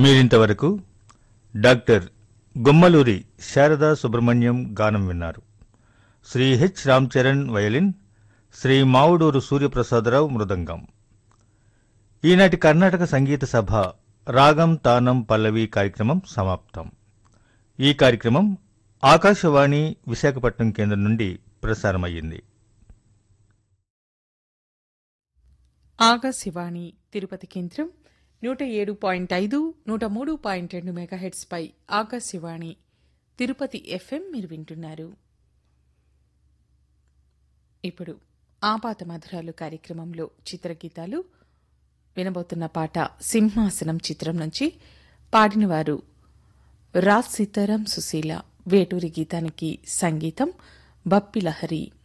మీరింతవరకు డాక్టర్ గుమ్మలూరి శారదా సుబ్రహ్మణ్యం గానం విన్నారు శ్రీ హెచ్ రామ్ చరణ్ వయలిన్ శ్రీ మావుడూరు సూర్యప్రసాదరావు మృదంగం ఈనాటి కర్ణాటక సంగీత సభ రాగం తానం పల్లవి కార్యక్రమం సమాప్తం ఈ కార్యక్రమం ఆకాశవాణి విశాఖపట్నం కేంద్రం నుండి ప్రసారమయ్యింది ఆకాశవాణి తిరుపతి కేంద్రం నూట ఏడు పాయింట్ ఐదు నూట మూడు పాయింట్ రెండు మెగాహెట్స్ పై ఆకాశవాణి తిరుపతి ఎఫ్ఎం మీరు వింటున్నారు ఇప్పుడు ఆపాత మధురాలు కార్యక్రమంలో చిత్రగీతాలు వినబోతున్న పాట సింహాసనం చిత్రం నుంచి పాడినవారు రాజ్ సీతారాం సుశీల వేటూరి గీతానికి సంగీతం బప్పిలహరి